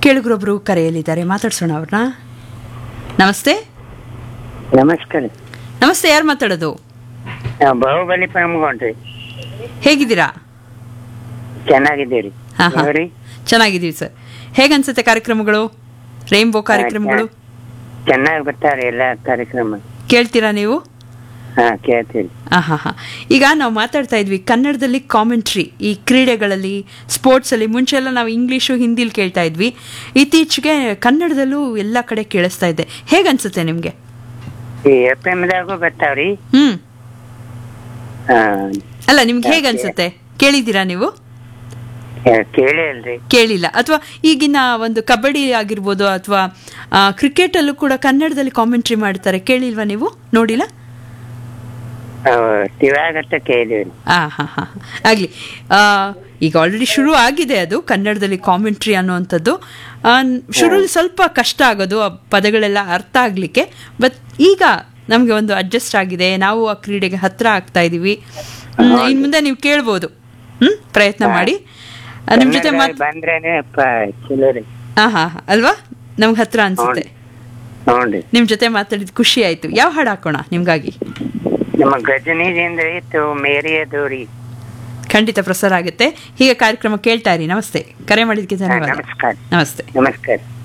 ಕೇಳುಗರೊಬ್ರು ಕರೆಯಲಿದ್ದಾರೆ ಮಾತಾಡ್ಸೋಣ ಅವ್ರನ್ನ ನಮಸ್ತೆ ನಮಸ್ಕಾರ ನಮಸ್ತೆ ಯಾರು ಮಾತಾಡೋದು ನಾವು ಬಾಹುಬಲಿ ಪ್ರಮುಖನ್ರಿ ಹೇಗಿದ್ದೀರಾ ಚೆನ್ನಾಗಿದ್ದೀರಿ ಹಾ ಹಾ ನೀವ್ರಿ? ಚೆನ್ನಾಗಿದ್ದೀವಿ ಸರ್ ಹೇಗನ್ಸುತ್ತೆ ಕಾರ್ಯಕ್ರಮಗಳು ರೈನ್ಬೋ ಕಾರ್ಯಕ್ರಮಗಳು ಚೆನ್ನಾಗಿ ಬರ್ತಾರೆ ಎಲ್ಲ ಕಾರ್ಯಕ್ರಮ ಕೇಳ್ತೀರಾ ನೀವು ಹಾ ಕೇಳ್ತೀರಿ ಆ ಹಾ ಹಾ ಈಗ ನಾವು ಮಾತಾಡ್ತಾ ಇದ್ವಿ ಕನ್ನಡದಲ್ಲಿ ಕಾಮೆಂಟ್ರಿ ಈ ಕ್ರೀಡೆಗಳಲ್ಲಿ ಸ್ಪೋರ್ಟ್ಸಲ್ಲಿ ಮುಂಚೆ ಎಲ್ಲ ನಾವು ಇಂಗ್ಲೀಷು ಹಿಂದಿಲಿ ಕೇಳ್ತಾ ಇದ್ವಿ ಇತ್ತೀಚೆಗೆ ಕನ್ನಡದಲ್ಲೂ ಎಲ್ಲ ಕಡೆ ಕೇಳಿಸ್ತಾ ಇದೆ ಹೇಗನ್ಸುತ್ತೆ ನಿಮಗೆ ಈ ಎಫ್ ಎಮ್ ದಾಗೂ ಬರ್ತಾವ್ರಿ ಹ್ಮ್ ಹಾ ಅಲ್ಲ ನಿಮ್ಗೆ ಹೇಗನ್ಸುತ್ತೆ ಕೇಳಿದ್ದೀರಾ ನೀವು ಕೇ- ಕೇಳೇ ಅಲ್ರಿ ಕೇಳಿಲ್ಲ ಅಥವಾ ಈಗಿನ ಒಂದು ಕಬಡ್ಡಿ ಆಗಿರ್ಬೋದು ಅಥವಾ ಕ್ರಿಕೆಟಲ್ಲೂ ಕೂಡ ಕನ್ನಡದಲ್ಲಿ ಕಾಮೆಂಟ್ರಿ ಮಾಡ್ತಾರೆ ಕೇಳಿಲ್ವಾ ನೀವು ನೋಡಿಲ್ಲ ತಿವಾಗತ್ತ ಕೇಳಿವ್ರಿ ಆ ಹಾ ಹಾ ಆಗಲಿ ಈಗ ಆಲ್ರೆಡಿ ಶುರು ಆಗಿದೆ ಅದು ಕನ್ನಡದಲ್ಲಿ ಕಾಮೆಂಟ್ರಿ ಅನ್ನುವಂಥದ್ದು ಶುರುಲಿ ಸ್ವಲ್ಪ ಕಷ್ಟ ಆಗೋದು ಆ ಪದಗಳೆಲ್ಲ ಅರ್ಥ ಆಗಲಿಕ್ಕೆ ಬಟ್ ಈಗ ನಮಗೆ ಒಂದು ಅಡ್ಜಸ್ಟ್ ಆಗಿದೆ ನಾವು ಆ ಕ್ರೀಡೆಗೆ ಹತ್ರ ಆಗ್ತಾ ಇದ್ದೀವಿ ಇನ್ನು ಮುಂದೆ ನೀವು ಕೇಳ್ಬೋದು ಹ್ಮ್ ಪ್ರಯತ್ನ ಮಾಡಿ ಆ, ನಿಮ್ ಜೊತೆ ಮಾತ್ ಕನ್ನಡದಾಗ ಬಂದ್ರೇನೆ ಪ ಚಲೋ ರೀ ಹಾ ಹಾ ಹಾ. ಅಲ್ವಾ ನಮ್ಗೆ ಹತ್ರ ಅನ್ಸುತ್ತೆ ಹ್ಞೂನ್ರಿ ನಿಮ್ ಜೊತೆ ಮಾತಾಡಿದ ಖುಷಿ ಆಯ್ತು ಯಾವ ಹಾಡು ಹಾಕೋಣ ನಿಮ್ಗಾಗಿ ನಮ್ಮ ಗಜನಿದಿಂದ ಇತ್ತು ಮೇರಿಯದು ರೀ ಖಂಡಿತ ಪ್ರಸಾರ ಆಗುತ್ತೆ ಹೀಗೆ ಕಾರ್ಯಕ್ರಮ ಕೇಳ್ತಾ ಇರಿ ನಮಸ್ತೆ ಕರೆ ಮಾಡಿದ್ದಕ್ಕೆ ಹಾ, ಧನ್ಯವಾದ ನಮಸ್ಕಾರ ನಮಸ್ತೆ ನಮಸ್ಕಾರ